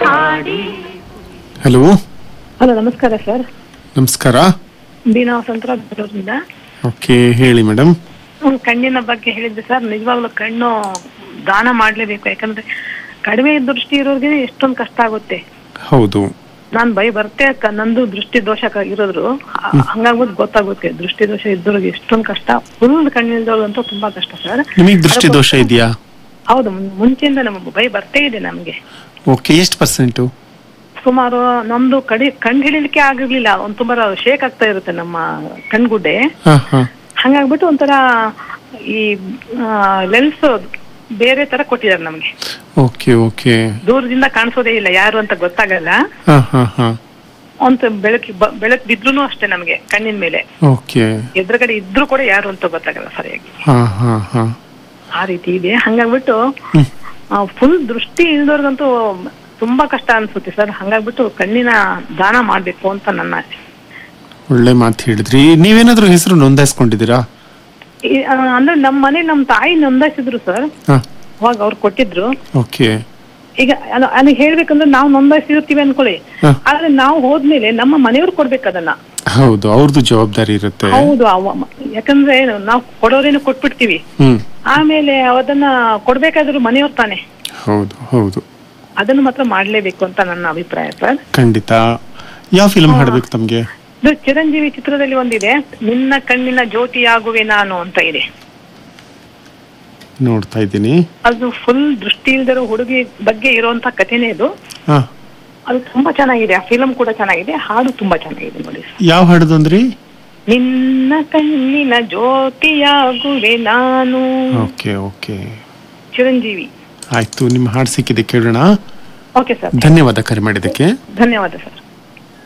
Hello hello ನಮಸ್ಕಾರ sir ನಮಸ್ಕಾರ ಬೀನಾ ವಸಂತರ ಬೆಂಗಳೂರಿಂದ ಓಕೆ ಹೇಳಿ ಮೇಡಮ್ ಹ್ಮ್, ಕಣ್ಣಿನ ಬಗ್ಗೆ ಹೇಳಿದ್ದೆ ಸರ್ ನಿಜವಾಗ್ಲೂ ಕಣ್ಣು ದಾನ ಮಾಡ್ಲೇಬೇಕು ಯಾಕಂದ್ರೆ ಕಡಿಮೆ ದೃಷ್ಟಿ ಇರೋರಿಗೆ ಎಷ್ಟೊಂದು ಕಷ್ಟ ಆಗುತ್ತೆ ಹೌದು ನಾನ್ ಬೈ ಬರ್ತೆ ಕ- ನಂದು ದೃಷ್ಟಿ ದೋಷ ಕ- ಇರೋದ್ರು ಹ- ಹಂಗಾಗ್ಬಿಟ್ಟು ಗೊತ್ತಾಗುತ್ತೆ ದೃಷ್ಟಿ ದೋಷ ಇದ್ದವ್ರಿಗೆ ಎಷ್ಟೊಂದು ಕಷ್ಟ ಫುಲ್ ಕಣ್ಣಿಲ್ದವ್ರು ತುಂಬಾ ಕಷ್ಟ ಸರ್ ನಿಮಗೆ ದೃಷ್ಟಿ ದೋಷ ಇದೆಯಾ ಹೌದು ಮುಂ- ಮುಂಚೆಯಿಂದ ನಮ್ಮ ಬೈ ಬರ್ತೇ ಇದೆ ನಮ್ಗೆ ಓಕೆ ಎಷ್ಟು ಪರ್ಸೆಂಟು ಸುಮಾರು ನಮ್ದು ಕಡಿ ಕಣ್ ಹಿಡಿಲಿಕ್ಕೆ ಆಗಿರ್ಲಿಲ್ಲ ಒಂದ್ ತುಂಬಾ ಶೇಕ್ ಆಗ್ತಾ ಇರುತ್ತೆ ನಮ್ಮ ಕಣ್ಗುಡ್ಡೆ ಹಾಂ ಹಾಂ ಹಂಗಾಗ್ಬಿಟ್ಟು ಒಂಥರ ಈ ಲೆನ್ಸ್ ಬೇರೆ ತರ ಕೊಟ್ಟಿದ್ದಾರೆ ನಮ್ಗೆ ಓಕೆ ಓಕೆ ದೂರದಿಂದ ಕಾಣಿಸೋದೇ ಇಲ್ಲ ಯಾರು ಅಂತ ಗೊತ್ತಾಗಲ್ಲ ಹಾಂ ಹಾಂ ಹಾಂ ಅಂತ ಬೆಳಕಿ ಬ- ಬೆಳಕು ಬಿದ್ರೂ ಅಷ್ಟೇ ನಮ್ಗೆ ಕಣ್ಣಿನ ಮೇಲೆ ಓಕೆ ಎದುರುಗಡೆ ಇದ್ರೂ ಕೂಡ ಯಾರು ಅಂತ ಗೊತ್ತಾಗಲ್ಲ ಸರಿಯಾಗಿ ಹಾಂ ಹಾಂ ಹಾಂ ಆ ರೀತಿ ಇದೆ ಹಂಗಾಗ್ಬಿಟ್ಟು ಹ್ಮ್. ಫುಲ್ ದೃಷ್ಟಿ ಇಲ್ದವ್ರಿಗಂತೂ ತುಂಬಾ ಕಷ್ಟ ಅನ್ಸುತ್ತೆ ಸರ್ ಹಂಗಾಗ್ಬಿಟ್ಟು ಕಣ್ಣಿನ ದಾನ ಮಾಡ್ಬೇಕು ಅಂತ ನನ್ನ ಆಸೆ. ಒಳ್ಳೆ ಮಾತು ಹೇಳಿದ್ರಿ ನೀವೇನಾದ್ರೂ ಹೆಸರು ನೋಂದಾಯಿಸ್ಕೊಂಡಿದ್ದೀರಾ ಈ- ಆ, ಅಂದ್ರೆ ನಮ್ಮ ಮನೆ ನಮ್ಮ ತಾಯಿ ನೋಂದಾಯಿಸಿದ್ರು ಸರ್ ಹಾಂ ಅವಾಗ ಅವ್ರು ಕೊಟ್ಟಿದ್ರು ಓಕೆ ಈಗ ಅಲ್ಲ- ಅದನ್ನ ಹೇಳ್ಬೇಕಂದ್ರೆ ನಾವು ನೋಂದಾಯಿಸಿರ್ತೀವಿ ಅನ್ಕೊಳ್ಳಿ ಹ. ಆದ್ರೆ ನಾವು ಹೋದ್ಮೇಲೆ ನಮ್ಮ ಮನೆಯವ್ರು ಕೊಡ್ಬೇಕು ಅದನ್ನ ಹೌದು ಅವ್ರದ್ದು ಜವಾಬ್ದಾರಿ ಇರುತ್ತೆ ಹೌದು ಅವ ಯಾಕಂದ್ರೆ ನಾವು ಕೊಡೋರೇನು ಕೊಟ್ಬಿಡ್ತೀವಿ ಹ್ಮ್ ಆಮೇಲೆ ಅದನ್ನ ಕೊಡ್ಬೇಕಾದ್ರು ಮನೆಯವ್ರು ತಾನೆ ಹೌದು ಹೌದು ಅದನ್ನು ಮಾತ್ರ ಮಾಡ್ಲೇಬೇಕು ಅಂತ ನನ್ನ ಅಭಿಪ್ರಾಯ ಸರ್ ಖಂಡಿತ ಯಾವ ಫಿಲ್ಮ್ ಹಾಡ್ಬೇಕು ತಮಗೆ ಇದು ಚಿರಂಜೀವಿ ಚಿತ್ರದಲ್ಲಿ ಒಂದಿದೆ ನಿನ್ನ ಕಣ್ಣಿನ ಜ್ಯೋತಿಯಾಗುವೆ ನಾನು ಅಂತ ಇದೆ ನೋಡ್ತಾ ಇದ್ದೀನಿ ಅದು ಫುಲ್ ದೃಷ್ಟಿ ಇಲ್ದಿರೋ ಹುಡುಗಿ ಬಗ್ಗೆ ಇರುವಂತ ಕಥೆನೇ ಇದು ಹಾ ಅದು ತುಂಬಾ ಚೆನ್ನಾಗಿದೆ ಆ ಫಿಲಂ ಕೂಡ ಚೆನ್ನಾಗಿದೆ ಹಾಡು ತುಂಬಾ ಚೆನ್ನಾಗಿದೆ ನೋಡಿ ಸರ್ ಯಾವ ಹಾಡೋದು ಅಂದ್ರಿ ನಿನ್ನ ಕಣ್ಣಿನ ಜ್ಯೋತಿಯಾಗುವೆ ನಾನು ಓಕೆ ಓಕೆ ಚಿರಂಜೀವಿ ಆಯ್ತು ನಿಮ್ಮ ಹಾಡು ಸಿಕ್ಕಿದೆ ಕೇಳೋಣ ಓಕೆ ಸರ್ ಧನ್ಯವಾದ ಕರೆ ಮಾಡಿದ್ದಕ್ಕೆ ಧನ್ಯವಾದ ಸರ್